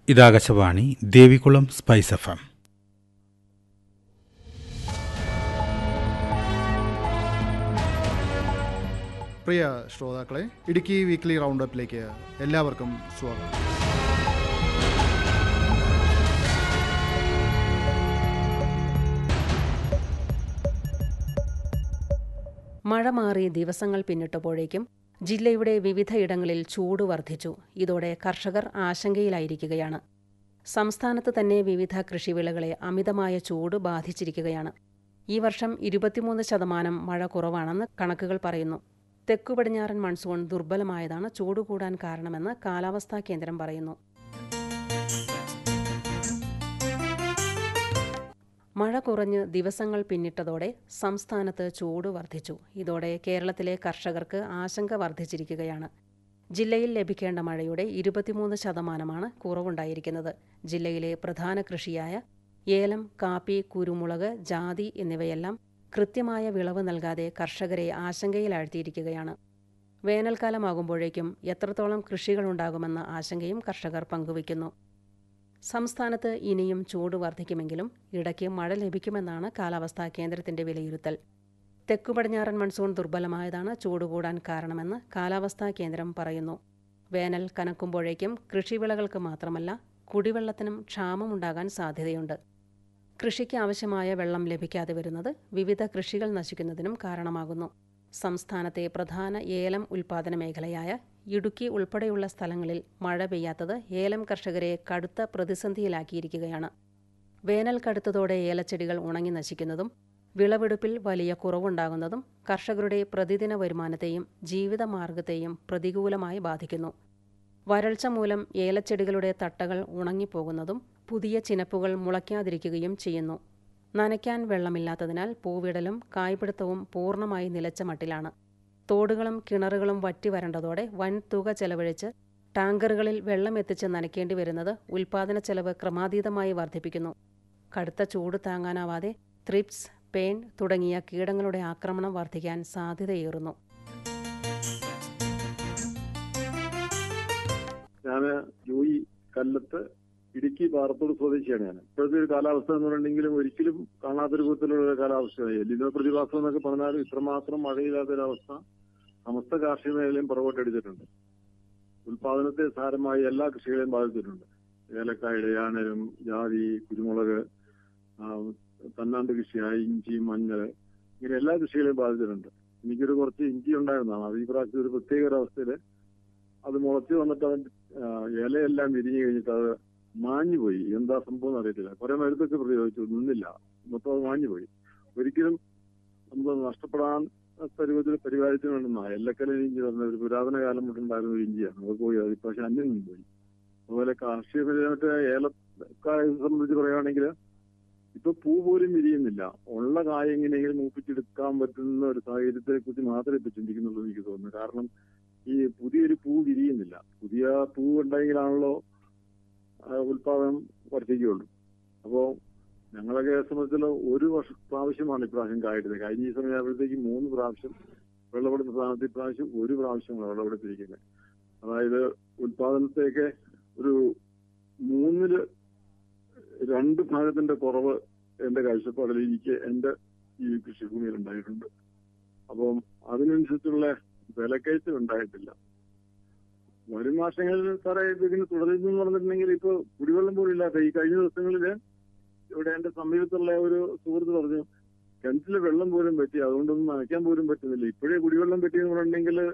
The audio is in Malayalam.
ഇതാകാശവാണി ദേവികുളം സ്പൈസ് എഫ് എം പ്രിയ ശ്രോതാക്കളെ ഇടുക്കി വീക്ക്ലി റൗണ്ട് അപ്പിലേക്ക് എല്ലാവർക്കും സ്വാഗതം മഴ മാറി ദിവസങ്ങൾ പിന്നിട്ടപ്പോഴേക്കും ജില്ലയുടെ വിവിധയിടങ്ങളിൽ ചൂട് വർദ്ധിച്ചു ഇതോടെ കർഷകർ ആശങ്കയിലായിരിക്കുകയാണ് സംസ്ഥാനത്ത് തന്നെ വിവിധ കൃഷിവിളകളെ അമിതമായ ചൂട് ബാധിച്ചിരിക്കുകയാണ് ഈ വർഷം ഇരുപത്തിമൂന്ന് ശതമാനം മഴ കുറവാണെന്ന് കണക്കുകൾ പറയുന്നു തെക്കു പടിഞ്ഞാറൻ മൺസൂൺ ദുർബലമായതാണ് ചൂട് കൂടാൻ കാരണമെന്ന് കാലാവസ്ഥാ കേന്ദ്രം പറയുന്നു മഴ കുറഞ്ഞ് ദിവസങ്ങൾ പിന്നിട്ടതോടെ സംസ്ഥാനത്ത് ചൂട് വർദ്ധിച്ചു ഇതോടെ കേരളത്തിലെ കർഷകർക്ക് ആശങ്ക വർദ്ധിച്ചിരിക്കുകയാണ് ജില്ലയിൽ ലഭിക്കേണ്ട മഴയുടെ ഇരുപത്തിമൂന്ന് ശതമാനമാണ് കുറവുണ്ടായിരിക്കുന്നത് ജില്ലയിലെ പ്രധാന കൃഷിയായ ഏലം കാപ്പി കുരുമുളക് ജാതി എന്നിവയെല്ലാം കൃത്യമായ വിളവ് നൽകാതെ കർഷകരെ ആശങ്കയിലാഴ്ത്തിയിരിക്കുകയാണ് വേനൽക്കാലമാകുമ്പോഴേക്കും എത്രത്തോളം കൃഷികളുണ്ടാകുമെന്ന ആശങ്കയും കർഷകർ പങ്കുവയ്ക്കുന്നു സംസ്ഥാനത്ത് ഇനിയും ചൂട് വർദ്ധിക്കുമെങ്കിലും ഇടയ്ക്ക് മഴ ലഭിക്കുമെന്നാണ് കാലാവസ്ഥാ കേന്ദ്രത്തിന്റെ വിലയിരുത്തൽ തെക്കു പടിഞ്ഞാറൻ മൺസൂൺ ദുർബലമായതാണ് ചൂട് കൂടാൻ കാരണമെന്ന് കാലാവസ്ഥാ കേന്ദ്രം പറയുന്നു വേനൽ കനക്കുമ്പോഴേക്കും കൃഷിവിളകൾക്ക് മാത്രമല്ല കുടിവെള്ളത്തിനും ക്ഷാമമുണ്ടാകാൻ സാധ്യതയുണ്ട് കൃഷിക്ക് ആവശ്യമായ വെള്ളം ലഭിക്കാതെ വരുന്നത് വിവിധ കൃഷികൾ നശിക്കുന്നതിനും കാരണമാകുന്നു സംസ്ഥാനത്തെ പ്രധാന ഏലം ഉൽപാദന മേഖലയായ ഇടുക്കി ഉൾപ്പെടെയുള്ള സ്ഥലങ്ങളിൽ മഴ പെയ്യാത്തത് ഏലം കർഷകരെ കടുത്ത പ്രതിസന്ധിയിലാക്കിയിരിക്കുകയാണ് വേനൽ കടുത്തതോടെ ഏലച്ചെടികൾ ഉണങ്ങി നശിക്കുന്നതും വിളവെടുപ്പിൽ വലിയ കുറവുണ്ടാകുന്നതും കർഷകരുടെ പ്രതിദിന വരുമാനത്തെയും ജീവിതമാർഗത്തെയും പ്രതികൂലമായി ബാധിക്കുന്നു വരൾച്ച മൂലം ഏലച്ചെടികളുടെ തട്ടകൾ ഉണങ്ങിപ്പോകുന്നതും പുതിയ ചിനപ്പുകൾ മുളയ്ക്കാതിരിക്കുകയും ചെയ്യുന്നു നനയ്ക്കാൻ വെള്ളമില്ലാത്തതിനാൽ പൂവിടലും കായ്പിടുത്തവും പൂർണ്ണമായി നിലച്ച മട്ടിലാണ് തോടുകളും കിണറുകളും വറ്റി വരണ്ടതോടെ വൻ തുക ചെലവഴിച്ച് ടാങ്കറുകളിൽ വെള്ളം എത്തിച്ച് നനയ്ക്കേണ്ടി വരുന്നത് ഉൽപാദന ചെലവ് ക്രമാതീതമായി വർദ്ധിപ്പിക്കുന്നു കടുത്ത ചൂട് താങ്ങാനാവാതെ ത്രിപ്സ് പേൻ തുടങ്ങിയ കീടങ്ങളുടെ ആക്രമണം വർദ്ധിക്കാൻ സാധ്യതയേറുന്നു ഞാൻ ജോയി കല്ലത്ത് ഇടുക്കി പാറത്തോട് സ്വദേശിയാണ് ഞാൻ ഇപ്പോഴത്തെ ഒരു കാലാവസ്ഥ എന്ന് പറഞ്ഞിട്ടുണ്ടെങ്കിലും ഒരിക്കലും കാണാത്തൊരു വിധത്തിലുള്ള ഒരു കാലാവസ്ഥയാണ് എല്ലിനോ പ്രതിഭാസം എന്നൊക്കെ പറഞ്ഞാലും ഇത്രമാത്രം മഴയില്ലാത്തൊരവസ്ഥ സമസ്ത കാർഷിക മേഖലയും പുറകോട്ടടിച്ചിട്ടുണ്ട് ഉൽപാദനത്തെ സാരമായി എല്ലാ കൃഷികളെയും ബാധിച്ചിട്ടുണ്ട് ഏലക്കായ യാനരും ജാതി കുരുമുളക് ആ, തന്നാണ്ട് കൃഷിയായ ഇഞ്ചി മഞ്ഞൾ ഇങ്ങനെ എല്ലാ കൃഷികളെയും ബാധിച്ചിട്ടുണ്ട് എനിക്കൊരു കുറച്ച് ഇഞ്ചി ഉണ്ടായിരുന്നതാണ് അത് ഈ പ്രാവശ്യം ഒരു പ്രത്യേക ഒരു അവസ്ഥയില് അത് മുളച്ച് വന്നിട്ട് അതിന്റെ ആ, ഇലയെല്ലാം വിരിഞ്ഞു കഴിഞ്ഞിട്ട് അത് മാഞ്ഞു പോയി എന്താ സംഭവം എന്ന് അറിയത്തില്ല കുറെ മരുന്നൊക്കെ പ്രയോഗിച്ചു നിന്നില്ല മൊത്തം അത് മാഞ്ഞു പോയി ഒരിക്കലും നമ്മൾ നഷ്ടപ്പെടാൻ രൂപത്തിൽ പരിപാലിച്ചു വേണ്ടുന്ന എല്ലക്കല ഇഞ്ചി പറഞ്ഞ ഒരു പുരാതന കാലം തൊട്ടുണ്ടായിരുന്ന ഒരു ഇഞ്ചിയാണ് അത് പോയി അത് ഇപ്രാവശ്യം അന്യം നിന്ന് പോയി അതുപോലെ കാർഷിക മേഖല മറ്റേ ഏലക്കായെ സംബന്ധിച്ച് പറയുകയാണെങ്കിൽ ഇപ്പൊ പൂ പോലും വിരിയുന്നില്ല ഉള്ള കായ എങ്ങനെയെങ്കിലും മൂപ്പിച്ചെടുക്കാൻ പറ്റുന്ന ഒരു സാഹചര്യത്തെ കുറിച്ച് മാത്രമേ ഇപ്പൊ ചിന്തിക്കുന്നുള്ളൂ എന്ന് എനിക്ക് തോന്നുന്നു കാരണം ഈ പുതിയൊരു പൂ വിരിയുന്നില്ല പുതിയ പൂ ഉണ്ടെങ്കിലാണല്ലോ ആ, ഉൽപാദനം വർദ്ധിക്കുകയുള്ളൂ അപ്പോ ഞങ്ങളൊക്കെ സംബന്ധിച്ചുള്ള ഒരു വർഷ പ്രാവശ്യമാണ് ഇപ്രാവശ്യം കായിട്ടത് കഴിഞ്ഞ ഈ സമയമാകുമ്പോഴത്തേക്ക് മൂന്ന് പ്രാവശ്യം വെള്ളപ്പെടുന്ന സ്ഥാനത്ത് ഇപ്രാവശ്യം ഒരു പ്രാവശ്യമാണ് വെള്ളപ്പെടുത്തിയിരിക്കുന്നത് അതായത് ഉൽപാദനത്തെയൊക്കെ ഒരു മൂന്നില് രണ്ട് ഭാഗത്തിന്റെ കുറവ് എന്റെ കാഴ്ചപ്പാടിൽ എനിക്ക് എന്റെ ഈ കൃഷിഭൂമിയിൽ ഉണ്ടായിട്ടുണ്ട് അപ്പം അതിനനുസരിച്ചുള്ള വിലക്കയറ്റം ഉണ്ടായിട്ടില്ല വരും മാസങ്ങളിൽ സാറേ ഇത് ഇങ്ങനെ തുടരുന്നു എന്ന് പറഞ്ഞിട്ടുണ്ടെങ്കിൽ ഇപ്പൊ കുടിവെള്ളം പോലും ഇല്ലാത്ത ഈ കഴിഞ്ഞ ദിവസങ്ങളില് ഇവിടെ എന്റെ സമീപത്തുള്ള ഒരു സുഹൃത്ത് പറഞ്ഞു കിണറ്റിലെ വെള്ളം പോലും പറ്റി അതുകൊണ്ടൊന്നും നനയ്ക്കാൻ പോലും പറ്റുന്നില്ല ഇപ്പോഴേ കുടിവെള്ളം പറ്റിയെന്ന് പറഞ്ഞിട്ടുണ്ടെങ്കിൽ